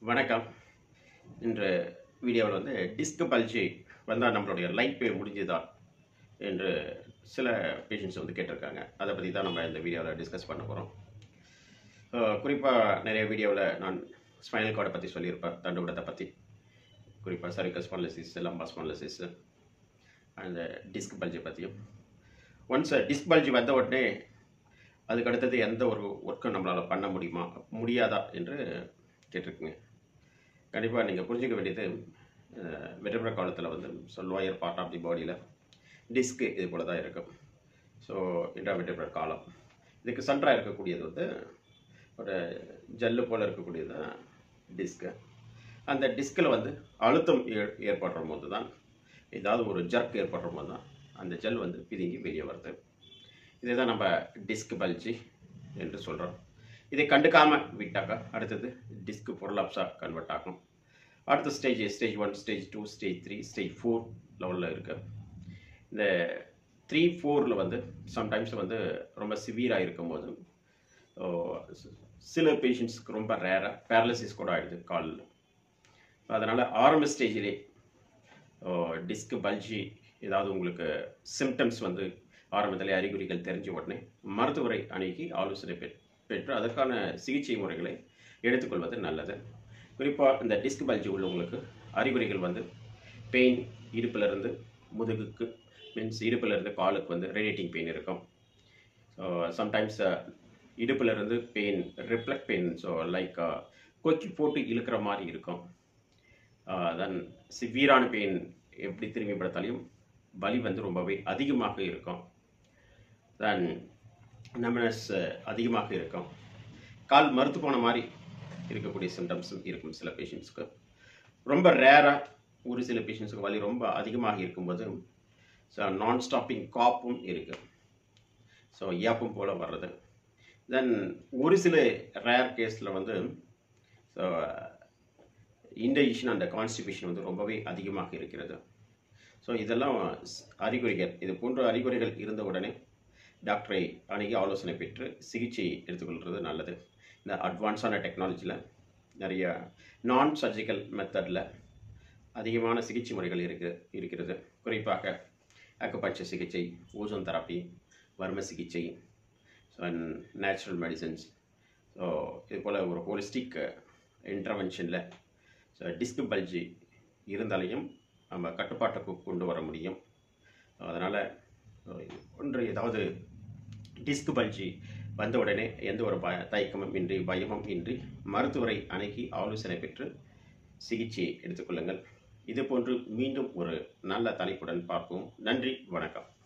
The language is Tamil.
வணக்கம் இன்று வீடியோவில் வந்து டிஸ்க் பல்ஜி வந்தால் நம்மளுடைய லைஃப் பே முடிஞ்சுதா என்று சில பேஷண்ட்ஸ் வந்து கேட்டிருக்காங்க அதை பற்றி தான் நம்ம இந்த வீடியோவில் டிஸ்கஸ் பண்ண போகிறோம் குறிப்பாக நிறைய வீடியோவில் நான் ஸ்பைனல் கார்டை பற்றி சொல்லியிருப்பேன் தண்டுவிடத்தை பற்றி குறிப்பாக சர்விக்கல் ஸ்பான்லசிஸ் லம்பா ஸ்பான்லசிஸ் அந்த டிஸ்க் பல்ஜி பற்றியும் ஒன்ஸ் டிஸ்க் பல்ஜி வந்த உடனே அதுக்கு அடுத்தது எந்த ஒரு ஒர்க்கும் நம்மளால் பண்ண முடியுமா முடியாதா என்று கேட்டிருக்குங்க கண்டிப்பாக நீங்கள் புரிஞ்சுக்க வேண்டியது வெட்டபிற காலத்தில் வந்து so lower part of the பாடியில் டிஸ்க்கு இது போல தான் இருக்கும் ஸோ இன்ட்ராவெட்டபிற காலம் இதுக்கு சென்டராக இருக்கக்கூடியது வந்து ஒரு ஜல்லு போல் இருக்கக்கூடியது தான் டிஸ்க்கு அந்த டிஸ்கில் வந்து அழுத்தம் ஏ ஏற்படுற போது தான் ஏதாவது ஒரு ஜர்க் ஏற்படுற போது தான் அந்த ஜெல் வந்து பிதுங்கி வெளியே வருது இதை தான் நம்ம டிஸ்க் பல்ஜி என்று சொல்கிறோம் இதை கண்டுக்காமல் விட்டாக்கா அடுத்தது டிஸ்க் பொருளாப்ஸாக கன்வெர்ட் ஆகும் அடுத்த stage stage one stage two stage three stage four லெவலில் இருக்கு இந்த த்ரீ ஃபோரில் வந்து சம்டைம்ஸ் வந்து ரொம்ப சிவியராக இருக்கும்போது ஓ, சி- சில பேஷண்ட்ஸ்க்கு ரொம்ப ரேராக பேரலிசிஸ் கூட ஆகிடுது காலில் அதனால் ஆரம்ப ஸ்டேஜிலே டிஸ்க் பல்ஜி ஏதாவது உங்களுக்கு சிம்டம்ஸ் வந்து ஆரம்பத்திலே அறிகுறிகள் தெரிஞ்ச உடனே மருத்துவரை அணுகி ஆலோசனை பெற் பெற்று அதற்கான சிகிச்சை முறைகளை எடுத்துக்கொள்வது நல்லது குறிப்பாக இந்த டிஸ்க் பல்ஜி உள்ளவங்களுக்கு அறிகுறிகள் வந்து பெயின் இடுப்பிலிருந்து முதுகுக்கு மீன்ஸ் இடுப்பிலிருந்து காலுக்கு வந்து ரேடியேட்டிங் பெயின் இருக்கும் ஸோ சம்டைம்ஸ் இடுப்பிலிருந்து pain reflect pain so like கொக்கி போட்டு இழுக்கிற மாதிரி இருக்கும் தென் சிவியரான பெயின் எப்படி திரும்பி படுத்தாலையும் வலி வந்து ரொம்பவே அதிகமாக இருக்கும் தென் நம்பனஸ் அதிகமாக இருக்கும் கால் மறுத்து போன மாதிரி இருக்கக்கூடிய சிம்டம்ஸும் இருக்கும் சில பேஷண்ட்ஸ்க்கு ரொம்ப ரேராக ஒரு சில பேஷண்ட்ஸுக்கு வலி ரொம்ப அதிகமாக இருக்கும்போது ஸோ நான் ஸ்டாப்பிங் காப்பும் இருக்கு ஸோ ஏப்பம் போல் வர்றது தென் ஒரு சில ரேர் கேஸில் வந்து ஸோ இன்டைஜஷன் அண்ட் கான்ஸ்டிபேஷன் வந்து ரொம்பவே அதிகமாக இருக்கிறது ஸோ இதெல்லாம் ஸ்- அறிகுறிகள் இது போன்ற அறிகுறிகள் இருந்த உடனே டாக்டரை அணுகி ஆலோசனை பெற்று சிகிச்சை எடுத்துக்கொள்கிறது நல்லது இந்த அட்வான்ஸான டெக்னாலஜியில் நிறைய நான் சர்ஜிக்கல் மெத்தடில் அதிகமான சிகிச்சை முறைகள் இருக்கு இருக்கிறது குறிப்பாக அக்குபஞ்சர் சிகிச்சை ஓசோன் தெரப்பி வர்ம சிகிச்சை ஸோ நேச்சுரல் மெடிசன்ஸ் ஸோ இது போல் ஒரு ஹோலிஸ்டிக் இன்டர்வென்ஷனில் ஸோ டிஸ்க் பல்ஜி இருந்தாலையும் நம்ம கட்டுப்பாட்டுக்கு கொண்டு வர முடியும் அதனால் ஒன்று ஏதாவது டிஸ்க் பல்ஜி வந்த உடனே எந்த ஒரு பய தயக்கமும் இன்றி பயமும் இன்றி மருத்துவரை அணுகி ஆலோசனை பெற்று சிகிச்சையை எடுத்துக்கொள்ளுங்கள் இது போன்று மீண்டும் ஒரு நல்ல தலைப்புடன் பார்ப்போம் நன்றி வணக்கம்